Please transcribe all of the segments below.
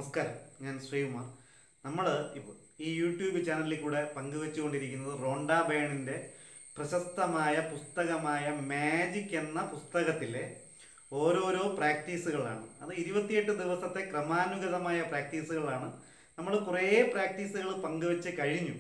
നമസ്കാരം ഞാൻ ശ്രീകുമാർ നമ്മൾ ഇപ്പോൾ ഈ യൂട്യൂബ് ചാനലിൽ കൂടെ പങ്കുവെച്ചുകൊണ്ടിരിക്കുന്നത് റോണ്ട ബേണിൻ്റെ പ്രശസ്തമായ പുസ്തകമായ മാജിക് എന്ന പുസ്തകത്തിലെ ഓരോരോ പ്രാക്ടീസുകളാണ് അത് ഇരുപത്തിയെട്ട് ദിവസത്തെ ക്രമാനുഗതമായ പ്രാക്ടീസുകളാണ് നമ്മൾ കുറേ പ്രാക്ടീസുകൾ പങ്കുവെച്ച് കഴിഞ്ഞു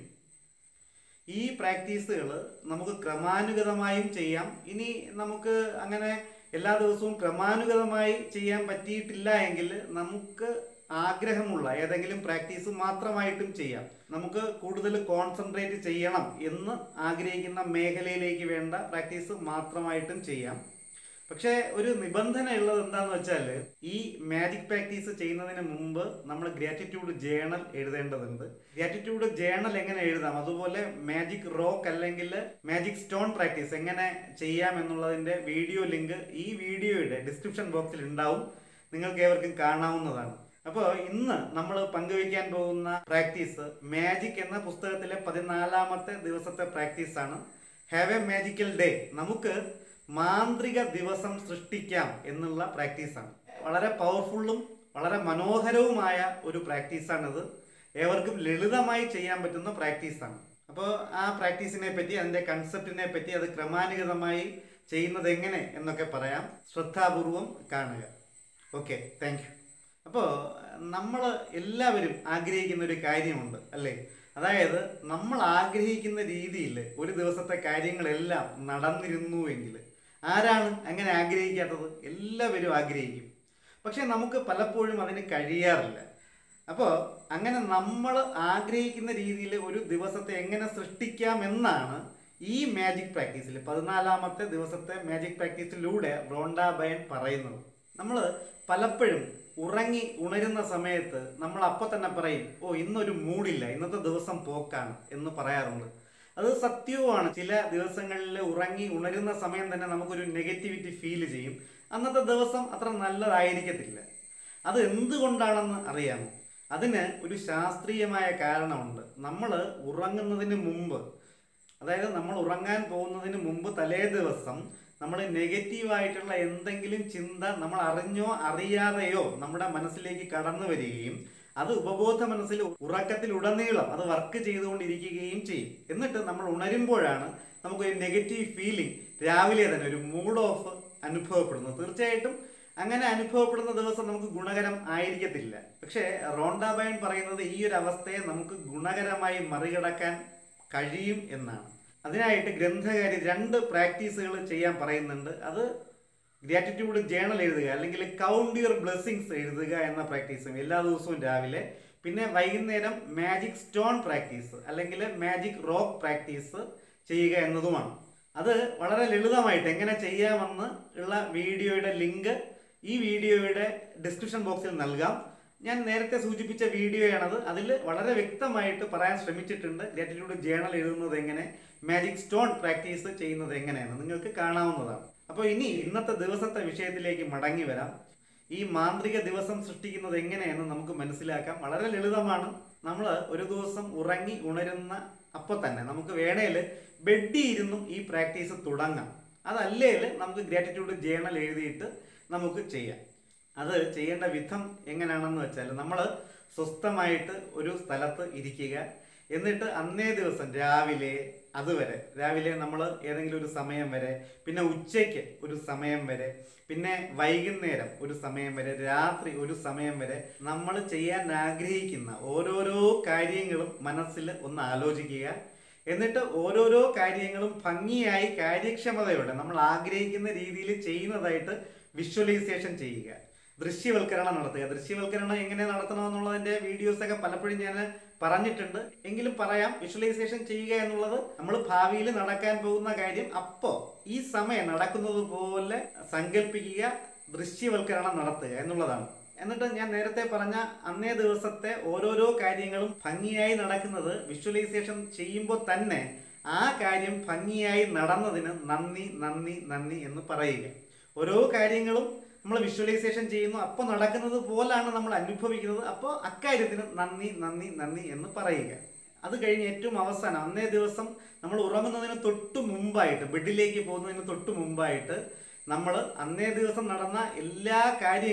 ഈ പ്രാക്ടീസുകൾ നമുക്ക് ക്രമാനുഗതമായും ചെയ്യാം ഇനി നമുക്ക് അങ്ങനെ എല്ലാ ദിവസവും ക്രമാനുഗതമായി ചെയ്യാൻ പറ്റിയിട്ടില്ല എങ്കിൽ നമുക്ക് ആഗ്രഹമുള്ള ഏതെങ്കിലും പ്രാക്ടീസ് മാത്രമായിട്ടും ചെയ്യാം നമുക്ക് കൂടുതൽ കോൺസെൻട്രേറ്റ് ചെയ്യണം എന്ന് ആഗ്രഹിക്കുന്ന മേഖലയിലേക്ക് വേണ്ട പ്രാക്ടീസ് മാത്രമായിട്ടും ചെയ്യാം പക്ഷേ ഒരു നിബന്ധന ഉള്ളത് എന്താന്ന് വെച്ചാൽ ഈ മാജിക് പ്രാക്ടീസ് ചെയ്യുന്നതിന് മുമ്പ് നമ്മൾ ഗ്രാറ്റിറ്റ്യൂഡ് ജേണൽ എഴുതേണ്ടതുണ്ട് ഗ്രാറ്റിറ്റ്യൂഡ് ജേണൽ എങ്ങനെ എഴുതാം അതുപോലെ മാജിക് റോക്ക് അല്ലെങ്കിൽ മാജിക് സ്റ്റോൺ പ്രാക്ടീസ് എങ്ങനെ ചെയ്യാം എന്നുള്ളതിന്റെ വീഡിയോ ലിങ്ക് ഈ വീഡിയോയുടെ ഡിസ്ക്രിപ്ഷൻ ബോക്സിൽ ഉണ്ടാവും നിങ്ങൾക്ക് ഏവർക്കും കാണാവുന്നതാണ് അപ്പോൾ ഇന്ന് നമ്മൾ പങ്കുവയ്ക്കാൻ പോകുന്ന പ്രാക്ടീസ് മാജിക് എന്ന പുസ്തകത്തിലെ പതിനാലാമത്തെ ദിവസത്തെ പ്രാക്ടീസാണ് ഹാവ് എ മാജിക്കൽ ഡേ നമുക്ക് മാന്ത്രിക ദിവസം സൃഷ്ടിക്കാം എന്നുള്ള പ്രാക്ടീസാണ് വളരെ പവർഫുള്ളും വളരെ മനോഹരവുമായ ഒരു പ്രാക്ടീസാണിത് ഏവർക്കും ലളിതമായി ചെയ്യാൻ പറ്റുന്ന പ്രാക്ടീസാണ് അപ്പോൾ ആ പ്രാക്ടീസിനെ പറ്റി അതിൻ്റെ കൺസെപ്റ്റിനെ പറ്റി അത് ക്രമാനുഗതമായി ചെയ്യുന്നത് എങ്ങനെ എന്നൊക്കെ പറയാം ശ്രദ്ധാപൂർവം കാണുക ഓക്കെ താങ്ക് യു അപ്പോൾ നമ്മൾ എല്ലാവരും ആഗ്രഹിക്കുന്ന ഒരു കാര്യമുണ്ട് അല്ലേ അതായത് നമ്മൾ ആഗ്രഹിക്കുന്ന രീതിയിൽ ഒരു ദിവസത്തെ കാര്യങ്ങളെല്ലാം നടന്നിരുന്നുവെങ്കിൽ ആരാണ് അങ്ങനെ ആഗ്രഹിക്കാത്തത് എല്ലാവരും ആഗ്രഹിക്കും പക്ഷെ നമുക്ക് പലപ്പോഴും അതിന് കഴിയാറില്ല അപ്പോൾ അങ്ങനെ നമ്മൾ ആഗ്രഹിക്കുന്ന രീതിയിൽ ഒരു ദിവസത്തെ എങ്ങനെ സൃഷ്ടിക്കാമെന്നാണ് ഈ മാജിക് പ്രാക്ടീസിൽ പതിനാലാമത്തെ ദിവസത്തെ മാജിക് പ്രാക്ടീസിലൂടെ റോണ്ട ബയൻ പറയുന്നത് നമ്മൾ പലപ്പോഴും ഉറങ്ങി ഉണരുന്ന സമയത്ത് നമ്മൾ അപ്പോൾ തന്നെ പറയും ഓ ഇന്നൊരു മൂഡില്ല ഇന്നത്തെ ദിവസം പോക്കാണ് എന്ന് പറയാറുണ്ട് അത് സത്യവുമാണ് ചില ദിവസങ്ങളിൽ ഉറങ്ങി ഉണരുന്ന സമയം തന്നെ നമുക്കൊരു നെഗറ്റിവിറ്റി ഫീൽ ചെയ്യും അന്നത്തെ ദിവസം അത്ര നല്ലതായിരിക്കത്തില്ല അത് എന്തുകൊണ്ടാണെന്ന് അറിയാമോ അതിന് ഒരു ശാസ്ത്രീയമായ കാരണമുണ്ട് നമ്മൾ ഉറങ്ങുന്നതിന് മുമ്പ് അതായത് നമ്മൾ ഉറങ്ങാൻ പോകുന്നതിന് മുമ്പ് തലേ ദിവസം നമ്മൾ നെഗറ്റീവായിട്ടുള്ള എന്തെങ്കിലും ചിന്ത നമ്മൾ അറിഞ്ഞോ അറിയാതെയോ നമ്മുടെ മനസ്സിലേക്ക് കടന്നു വരികയും അത് ഉപബോധ മനസ്സിൽ ഉറക്കത്തിൽ ഉടനീളം അത് വർക്ക് ചെയ്തുകൊണ്ടിരിക്കുകയും ചെയ്യും എന്നിട്ട് നമ്മൾ ഉണരുമ്പോഴാണ് നമുക്കൊരു നെഗറ്റീവ് ഫീലിംഗ് രാവിലെ തന്നെ ഒരു മൂഡ് ഓഫ് അനുഭവപ്പെടുന്നത് തീർച്ചയായിട്ടും അങ്ങനെ അനുഭവപ്പെടുന്ന ദിവസം നമുക്ക് ഗുണകരം ആയിരിക്കത്തില്ല പക്ഷേ റോണ്ടാബയൻ പറയുന്നത് ഈ ഒരു അവസ്ഥയെ നമുക്ക് ഗുണകരമായി മറികടക്കാൻ കഴിയും എന്നാണ് അതിനായിട്ട് ഗ്രന്ഥകാരി രണ്ട് പ്രാക്ടീസുകൾ ചെയ്യാൻ പറയുന്നുണ്ട് അത് ഗ്രാറ്റിറ്റ്യൂഡ് ജേണൽ എഴുതുക അല്ലെങ്കിൽ കൗണ്ട് യുവർ ബ്ലെസ്സിങ്സ് എഴുതുക എന്ന പ്രാക്ടീസും എല്ലാ ദിവസവും രാവിലെ പിന്നെ വൈകുന്നേരം മാജിക് സ്റ്റോൺ പ്രാക്ടീസ് അല്ലെങ്കിൽ മാജിക് റോക്ക് പ്രാക്ടീസ് ചെയ്യുക എന്നതുമാണ് അത് വളരെ ലളിതമായിട്ട് എങ്ങനെ ചെയ്യാമെന്ന് ഉള്ള വീഡിയോയുടെ ലിങ്ക് ഈ വീഡിയോയുടെ ഡിസ്ക്രിപ്ഷൻ ബോക്സിൽ നൽകാം ഞാൻ നേരത്തെ സൂചിപ്പിച്ച വീഡിയോയാണത് അതിൽ വളരെ വ്യക്തമായിട്ട് പറയാൻ ശ്രമിച്ചിട്ടുണ്ട് ഗ്രാറ്റിറ്റ്യൂഡ് ജേണൽ എഴുതുന്നത് എങ്ങനെ മാജിക് സ്റ്റോൺ പ്രാക്ടീസ് ചെയ്യുന്നത് എങ്ങനെയാണ് നിങ്ങൾക്ക് കാണാവുന്നതാണ് അപ്പോൾ ഇനി ഇന്നത്തെ ദിവസത്തെ വിഷയത്തിലേക്ക് മടങ്ങി വരാം ഈ മാന്ത്രിക ദിവസം സൃഷ്ടിക്കുന്നത് എങ്ങനെയെന്ന് നമുക്ക് മനസ്സിലാക്കാം വളരെ ലളിതമാണ് നമ്മൾ ഒരു ദിവസം ഉറങ്ങി ഉണരുന്ന അപ്പോൾ തന്നെ നമുക്ക് വേണേൽ ബെഡിൽ ഇരുന്നും ഈ പ്രാക്ടീസ് തുടങ്ങാം അതല്ലേൽ നമുക്ക് ഗ്രാറ്റിറ്റ്യൂഡ് ജേണൽ എഴുതിയിട്ട് നമുക്ക് ചെയ്യാം അത് ചെയ്യേണ്ട വിധം എങ്ങനെയാണെന്ന് വെച്ചാൽ നമ്മൾ സ്വസ്ഥമായിട്ട് ഒരു സ്ഥലത്ത് ഇരിക്കുക എന്നിട്ട് അന്നേ ദിവസം രാവിലെ അതുവരെ രാവിലെ നമ്മൾ ഏതെങ്കിലും ഒരു സമയം വരെ പിന്നെ ഉച്ചയ്ക്ക് ഒരു സമയം വരെ പിന്നെ വൈകുന്നേരം ഒരു സമയം വരെ രാത്രി ഒരു സമയം വരെ നമ്മൾ ചെയ്യാൻ ആഗ്രഹിക്കുന്ന ഓരോരോ കാര്യങ്ങളും മനസ്സിൽ ഒന്ന് ആലോചിക്കുക എന്നിട്ട് ഓരോരോ കാര്യങ്ങളും ഭംഗിയായി കാര്യക്ഷമതയോടെ നമ്മൾ ആഗ്രഹിക്കുന്ന രീതിയിൽ ചെയ്യുന്നതായിട്ട് വിഷ്വലൈസേഷൻ ചെയ്യുക ദൃശ്യവൽക്കരണം നടത്തുക ദൃശ്യവൽക്കരണം എങ്ങനെ നടത്തണമെന്നുള്ളതിന്റെ വീഡിയോസ് ഒക്കെ പലപ്പോഴും ഞാൻ പറഞ്ഞിട്ടുണ്ട് എങ്കിലും പറയാം വിഷ്വലൈസേഷൻ ചെയ്യുക എന്നുള്ളത് നമ്മൾ ഭാവിയിൽ നടക്കാൻ പോകുന്ന കാര്യം അപ്പോൾ ഈ സമയം നടക്കുന്നത് പോലെ സങ്കല്പിക്കുക ദൃശ്യവൽക്കരണം നടത്തുക എന്നുള്ളതാണ് എന്നിട്ട് ഞാൻ നേരത്തെ പറഞ്ഞ അന്നേ ദിവസത്തെ ഓരോരോ കാര്യങ്ങളും ഭംഗിയായി നടക്കുന്നത് വിഷ്വലൈസേഷൻ ചെയ്യുമ്പോൾ തന്നെ ആ കാര്യം ഭംഗിയായി നടന്നതിന് നന്ദി നന്ദി നന്ദി എന്ന് പറയുക ഓരോ കാര്യങ്ങളും നമ്മൾ വിഷ്വലൈസേഷൻ ചെയ്യുന്നു അപ്പോൾ നടക്കുന്നത് പോലാണ് നമ്മൾ അനുഭവിക്കുന്നത് അപ്പോൾ അക്കാര്യത്തിന് നന്ദി നന്ദി നന്ദി എന്ന് പറയുക അത് കഴിഞ്ഞ് ഏറ്റവും അവസാനം അന്നേ ദിവസം നമ്മൾ ഉറങ്ങുന്നതിന് തൊട്ട് മുമ്പായിട്ട് ബെഡിലേക്ക് പോകുന്നതിന് തൊട്ട് മുമ്പായിട്ട് നമ്മൾ അന്നേ ദിവസം നടന്ന എല്ലാ കാര്യങ്ങളും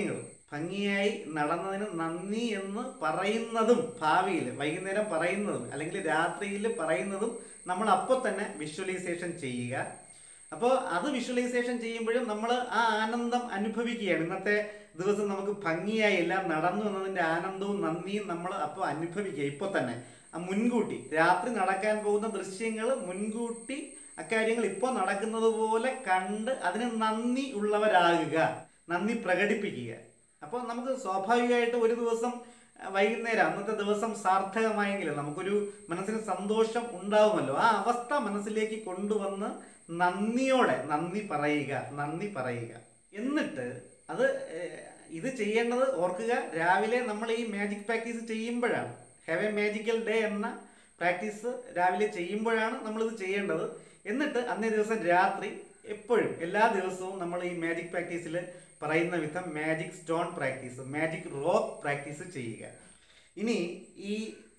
ഭംഗിയായി നടന്നതിന് നന്ദി എന്ന് പറയുന്നതും ഭാവിയിൽ വൈകുന്നേരം പറയുന്നതും അല്ലെങ്കിൽ രാത്രിയിൽ പറയുന്നതും നമ്മൾ അപ്പോൾ തന്നെ വിഷ്വലൈസേഷൻ ചെയ്യുക അപ്പോൾ അത് വിഷ്വലൈസേഷൻ ചെയ്യുമ്പോഴും നമ്മൾ ആ ആനന്ദം അനുഭവിക്കുകയാണ് ഇന്നത്തെ ദിവസം നമുക്ക് ഭംഗിയായി എല്ലാം നടന്നു എന്നതിൻ്റെ ആനന്ദവും നന്ദിയും നമ്മൾ അപ്പോൾ അനുഭവിക്കുക ഇപ്പോൾ തന്നെ ആ മുൻകൂട്ടി രാത്രി നടക്കാൻ പോകുന്ന ദൃശ്യങ്ങൾ മുൻകൂട്ടി അക്കാര്യങ്ങൾ ഇപ്പോൾ നടക്കുന്നത് പോലെ കണ്ട് അതിന് നന്ദി ഉള്ളവരാകുക നന്ദി പ്രകടിപ്പിക്കുക അപ്പോൾ നമുക്ക് സ്വാഭാവികമായിട്ട് ഒരു ദിവസം അഹ് വൈകുന്നേരം അന്നത്തെ ദിവസം സാർത്ഥകമായെങ്കിൽ നമുക്കൊരു മനസ്സിന് സന്തോഷം ഉണ്ടാവുമല്ലോ ആ അവസ്ഥ മനസ്സിലേക്ക് കൊണ്ടുവന്ന് നന്ദിയോടെ നന്ദി പറയുക നന്ദി പറയുക എന്നിട്ട് അത് ഏഹ്, ഇത് ചെയ്യേണ്ടത് ഓർക്കുക രാവിലെ നമ്മൾ ഈ മാജിക് പ്രാക്ടീസ് ചെയ്യുമ്പോഴാണ് ഹാവ് എ മാജിക്കൽ ഡേ എന്ന പ്രാക്ടീസ് രാവിലെ ചെയ്യുമ്പോഴാണ് നമ്മളിത് ചെയ്യേണ്ടത് എന്നിട്ട് അന്നേ ദിവസം രാത്രി എപ്പോഴും എല്ലാ ദിവസവും നമ്മൾ ഈ മാജിക് പ്രാക്ടീസിൽ പറയുന്ന വിധം magic stone practice magic rock practice ചെയ്യുക ഇനി ഈ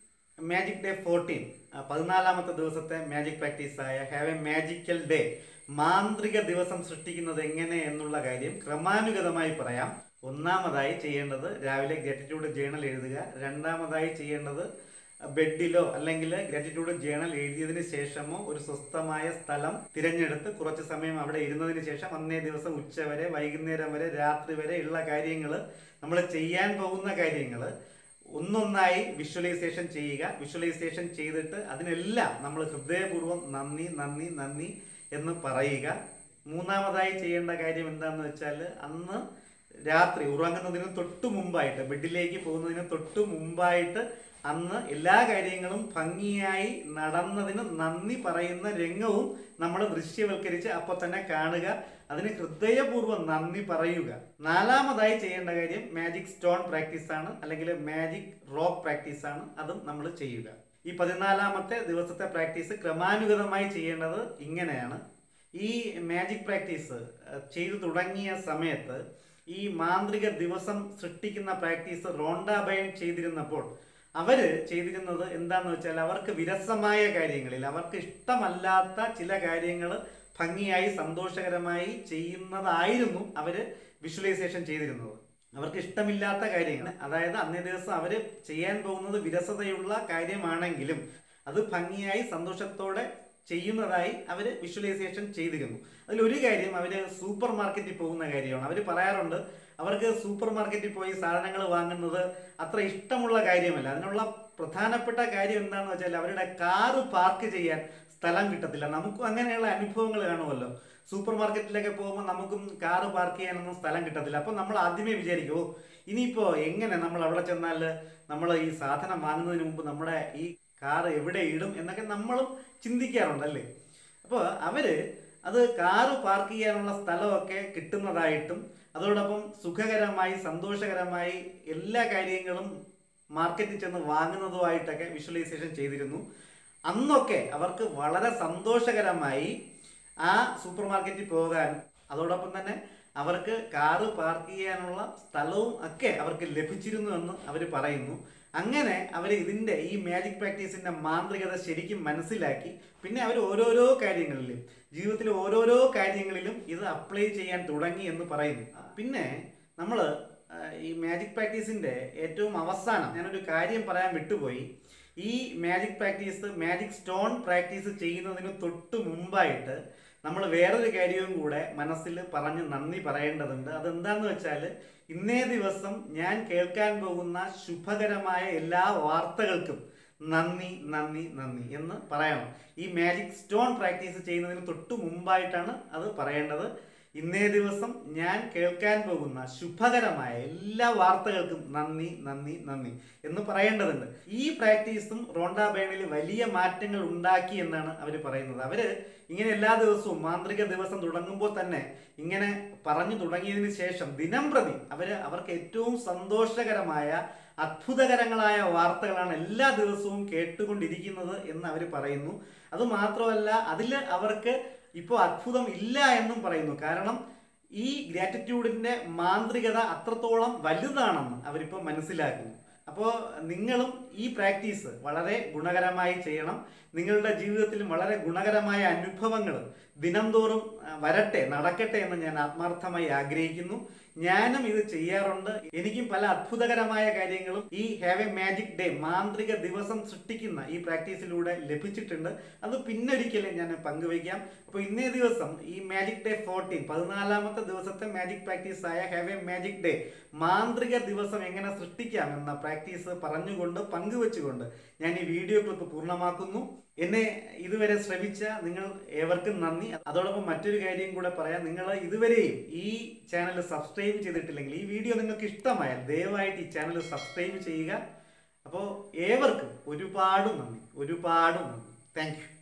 മാജിക് ഡേ ഫോർട്ടീൻ പതിനാലാമത്തെ ദിവസത്തെ മാജിക് പ്രാക്ടീസായ ഹാവ് എ മാജിക്കൽ ഡേ മാന്ത്രിക ദിവസം സൃഷ്ടിക്കുന്നത് എങ്ങനെ എന്നുള്ള കാര്യം ക്രമാനുഗതമായി പറയാം ഒന്നാമതായി ചെയ്യേണ്ടത് രാവിലെ ഗ്രാറ്റിറ്റ്യൂഡ് ജേണൽ എഴുതുക രണ്ടാമതായി ചെയ്യേണ്ടത് ബെഡിലോ അല്ലെങ്കിൽ ഗ്രാറ്റിറ്റ്യൂഡ് ജേണൽ എഴുതിയതിന് ശേഷമോ ഒരു സ്വസ്ഥമായ സ്ഥലം തിരഞ്ഞെടുത്ത് കുറച്ച് സമയം അവിടെ ഇരുന്നതിന് ശേഷം അന്നേ ദിവസം ഉച്ച വരെ വൈകുന്നേരം വരെ രാത്രി വരെ ഉള്ള കാര്യങ്ങൾ നമ്മൾ ചെയ്യാൻ പോകുന്ന കാര്യങ്ങൾ ഒന്നൊന്നായി വിഷ്വലൈസേഷൻ ചെയ്യുക വിഷ്വലൈസേഷൻ ചെയ്തിട്ട് അതിനെല്ലാം നമ്മൾ ഹൃദയപൂർവ്വം നന്ദി നന്ദി നന്ദി എന്ന് പറയുക മൂന്നാമതായി ചെയ്യേണ്ട കാര്യം എന്താണെന്ന് വെച്ചാൽ അന്ന് രാത്രി ഉറങ്ങുന്നതിന് തൊട്ടു മുമ്പായിട്ട് ബെഡിലേക്ക് പോകുന്നതിന് തൊട്ടു മുമ്പായിട്ട് അന്ന് എല്ലാ കാര്യങ്ങളും ഭംഗിയായി നടന്നതിന് നന്ദി പറയുന്ന രംഗവും നമ്മൾ ദൃശ്യവൽക്കരിച്ച് അപ്പോൾ തന്നെ കാണുക അതിന് ഹൃദയപൂർവ്വം നന്ദി പറയുക നാലാമതായി ചെയ്യേണ്ട കാര്യം മാജിക് സ്റ്റോൺ പ്രാക്ടീസ് ആണ് അല്ലെങ്കിൽ മാജിക് റോക്ക് പ്രാക്ടീസ് ആണ് അതും നമ്മൾ ചെയ്യുക ഈ പതിനാലാമത്തെ ദിവസത്തെ പ്രാക്ടീസ് ക്രമാനുഗതമായി ചെയ്യേണ്ടത് ഇങ്ങനെയാണ് ഈ മാജിക് പ്രാക്ടീസ് അഹ്, ചെയ്തു തുടങ്ങിയ സമയത്ത് ഈ മാന്ത്രിക ദിവസം സൃഷ്ടിക്കുന്ന പ്രാക്ടീസ് റോണ്ടാബയൻ ചെയ്തിരുന്നപ്പോൾ അവര് ചെയ്തിരുന്നത് എന്താന്ന് വെച്ചാൽ അവർക്ക് വിരസമായ കാര്യങ്ങളിൽ അവർക്ക് ഇഷ്ടമല്ലാത്ത ചില കാര്യങ്ങൾ ഭംഗിയായി സന്തോഷകരമായി ചെയ്യുന്നതായിരുന്നു അവര് വിഷ്വലൈസേഷൻ ചെയ്തിരുന്നത് അവർക്ക് ഇഷ്ടമില്ലാത്ത കാര്യങ്ങൾ അതായത് അന്നേ ദിവസം അവര് ചെയ്യാൻ പോകുന്നത് വിരസതയുള്ള കാര്യമാണെങ്കിലും അത് ഭംഗിയായി സന്തോഷത്തോടെ ചെയ്യുന്നതായി അവർ വിഷ്വലൈസേഷൻ ചെയ്തിരുന്നു അതിലൊരു കാര്യം അവർ സൂപ്പർ മാർക്കറ്റിൽ പോകുന്ന കാര്യമാണ് അവർ പറയാറുണ്ട് അവർക്ക് സൂപ്പർ മാർക്കറ്റിൽ പോയി സാധനങ്ങൾ വാങ്ങുന്നത് അത്ര ഇഷ്ടമുള്ള കാര്യമല്ല അതിനുള്ള പ്രധാനപ്പെട്ട കാര്യം എന്താണെന്ന് വെച്ചാൽ അവരുടെ കാറ് പാർക്ക് ചെയ്യാൻ സ്ഥലം കിട്ടത്തില്ല നമുക്കും അങ്ങനെയുള്ള അനുഭവങ്ങൾ കാണുമല്ലോ സൂപ്പർ മാർക്കറ്റിലൊക്കെ പോകുമ്പോൾ നമുക്കും കാറ് പാർക്ക് ചെയ്യാനൊന്നും സ്ഥലം കിട്ടത്തില്ല അപ്പോൾ നമ്മൾ ആദ്യമേ വിചാരിക്കും ഓ ഇനിയിപ്പോൾ എങ്ങനെ നമ്മൾ അവിടെ ചെന്നാൽ നമ്മൾ ഈ സാധനം വാങ്ങുന്നതിന് മുമ്പ് നമ്മുടെ ഈ കാർ എവിടെ ഇടും എന്നൊക്കെ നമ്മളും ചിന്തിക്കാറുണ്ട് അല്ലേ അപ്പോൾ അവര് അത് കാറ് പാർക്ക് ചെയ്യാനുള്ള സ്ഥലമൊക്കെ കിട്ടുന്നതായിട്ടും അതോടൊപ്പം സുഖകരമായി സന്തോഷകരമായി എല്ലാ കാര്യങ്ങളും മാർക്കറ്റിൽ ചെന്ന് വാങ്ങുന്നതുമായിട്ടൊക്കെ വിഷ്വലൈസേഷൻ ചെയ്തിരുന്നു അന്നൊക്കെ അവർക്ക് വളരെ സന്തോഷകരമായി ആ സൂപ്പർ മാർക്കറ്റിൽ പോകാൻ അതോടൊപ്പം തന്നെ അവർക്ക് കാറ് പാർക്ക് ചെയ്യാനുള്ള സ്ഥലവും ഒക്കെ അവർക്ക് ലഭിച്ചിരുന്നു എന്ന് അവർ പറയുന്നു അങ്ങനെ അവർ ഇതിൻ്റെ ഈ മാജിക് പ്രാക്ടീസിൻ്റെ മാന്ത്രികത ശരിക്കും മനസ്സിലാക്കി പിന്നെ അവർ ഓരോരോ കാര്യങ്ങളിലും ജീവിതത്തിലെ ഓരോരോ കാര്യങ്ങളിലും ഇത് അപ്ലൈ ചെയ്യാൻ തുടങ്ങി എന്ന് പറയുന്നു പിന്നെ നമ്മൾ ഈ മാജിക് പ്രാക്ടീസിൻ്റെ ഏറ്റവും അവസാനം ഞാനൊരു കാര്യം പറയാൻ വിട്ടുപോയി ഈ magic practice magic stone practice ചെയ്യുന്നതിന് തൊട്ട് മുമ്പായിട്ട് നമ്മൾ വേറൊരു കാര്യവും കൂടെ മനസ്സിൽ പറഞ്ഞ് നന്ദി പറയേണ്ടതുണ്ട് അതെന്താന്ന് വെച്ചാൽ ഇന്നേ ദിവസം ഞാൻ കേൾക്കാൻ പോകുന്ന ശുഭകരമായ എല്ലാ വാർത്തകൾക്കും നന്ദി നന്ദി നന്ദി എന്ന് പറയണം ഈ മാജിക് സ്റ്റോൺ പ്രാക്ടീസ് ചെയ്യുന്നതിന് തൊട്ട് മുമ്പായിട്ടാണ് അത് പറയേണ്ടത് ഇന്നേ ദിവസം ഞാൻ കേൾക്കാൻ പോകുന്ന ശുഭകരമായ എല്ലാ വാർത്തകൾക്കും നന്ദി നന്ദി നന്ദി എന്ന് പറയേണ്ടതുണ്ട് ഈ പ്രാക്ടീസും റോണ്ട ബേണിൽ വലിയ മാറ്റങ്ങൾ ഉണ്ടാക്കി എന്നാണ് അവർ പറയുന്നത് അവര് ഇങ്ങനെ എല്ലാ ദിവസവും മാന്ത്രിക ദിവസം തുടങ്ങുമ്പോൾ തന്നെ ഇങ്ങനെ പറഞ്ഞു തുടങ്ങിയതിന് ശേഷം ദിനം പ്രതി അവര് അവർക്ക് ഏറ്റവും സന്തോഷകരമായ അത്ഭുതകരങ്ങളായ വാർത്തകളാണ് എല്ലാ ദിവസവും കേട്ടുകൊണ്ടിരിക്കുന്നത് എന്ന് അവർ പറയുന്നു അത് മാത്രമല്ല അതിൽ അവർക്ക് ഇപ്പോൾ അത്ഭുതം ഇല്ല എന്നും പറയുന്നു കാരണം ഈ ഗ്രാറ്റിറ്റ്യൂഡിന്റെ മാന്ത്രികത അത്രത്തോളം വലുതാണെന്ന് അവരിപ്പോൾ മനസ്സിലാക്കുന്നു അപ്പോൾ നിങ്ങളും ഈ പ്രാക്ടീസ് വളരെ ഗുണകരമായി ചെയ്യണം നിങ്ങളുടെ ജീവിതത്തിൽ വളരെ ഗുണകരമായ അനുഭവങ്ങൾ ദിനംതോറും ആ, വരട്ടെ നടക്കട്ടെ എന്ന് ഞാൻ ആത്മാർത്ഥമായി ആഗ്രഹിക്കുന്നു ഞാനും ഇത് ചെയ്യാറുണ്ട് എനിക്കും പല അത്ഭുതകരമായ കാര്യങ്ങളും ഈ ഹാവ് എ മാജിക് ഡേ മാന്ത്രിക ദിവസം സൃഷ്ടിക്കുന്ന ഈ പ്രാക്ടീസിലൂടെ ലഭിച്ചിട്ടുണ്ട് അത് പിന്നൊരിക്കലും ഞാൻ പങ്കുവയ്ക്കാം അപ്പോൾ ഇന്നേ ദിവസം ഈ മാജിക് ഡേ ഫോർട്ടീൻ പതിനാലാമത്തെ ദിവസത്തെ മാജിക് പ്രാക്ടീസ് ആയ ഹാവ് എ മാജിക് ഡേ മാന്ത്രിക ദിവസം എങ്ങനെ സൃഷ്ടിക്കാം എന്ന പ്രാക്ടീസ് പറഞ്ഞുകൊണ്ട് പങ്കുവെച്ചുകൊണ്ട് ഞാൻ ഈ വീഡിയോ ക്ലിപ്പ് പൂർണ്ണമാക്കുന്നു എന്നെ ഇതുവരെ ശ്രമിച്ച നിങ്ങൾ ഏവർക്കും നന്ദി അതോടൊപ്പം മറ്റൊരു കാര്യം കൂടെ പറയാം നിങ്ങൾ ഇതുവരെയും ഈ ചാനൽ സബ്സ്ക്രൈബ് ചെയ്തിട്ടില്ലെങ്കിൽ ഈ വീഡിയോ നിങ്ങൾക്ക് ഇഷ്ടമായാൽ ദയവായിട്ട് ഈ ചാനൽ സബ്സ്ക്രൈബ് ചെയ്യുക അപ്പോൾ ഏവർക്കും ഒരുപാട് നന്ദി ഒരുപാട് നന്ദി താങ്ക് യു